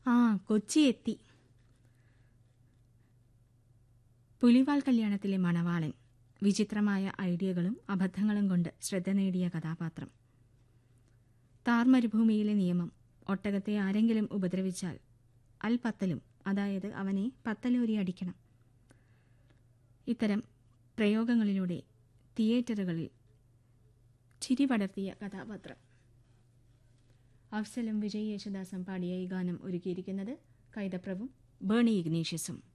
ആ കൊച്ചി എത്തി പുലിവാൽ കല്യാണത്തിലെ മണവാളൻ വിചിത്രമായ ഐഡിയകളും അബദ്ധങ്ങളും കൊണ്ട് ശ്രദ്ധ നേടിയ കഥാപാത്രം താർ മരുഭൂമിയിലെ നിയമം ഒട്ടകത്തെ ആരെങ്കിലും ഉപദ്രവിച്ചാൽ അൽ പത്തലും അതായത് അവനെ പത്തലോരി അടിക്കണം ഇത്തരം പ്രയോഗങ്ങളിലൂടെ തിയേറ്ററുകളിൽ ചിരി പടർത്തിയ കഥാപാത്രം അഫ്സലും വിജയ് യേശുദാസും പാടിയ ഈ ഗാനം ഒരുക്കിയിരിക്കുന്നത് കൈതപ്രഭും ബേണി ഇഗ്നീഷ്യസും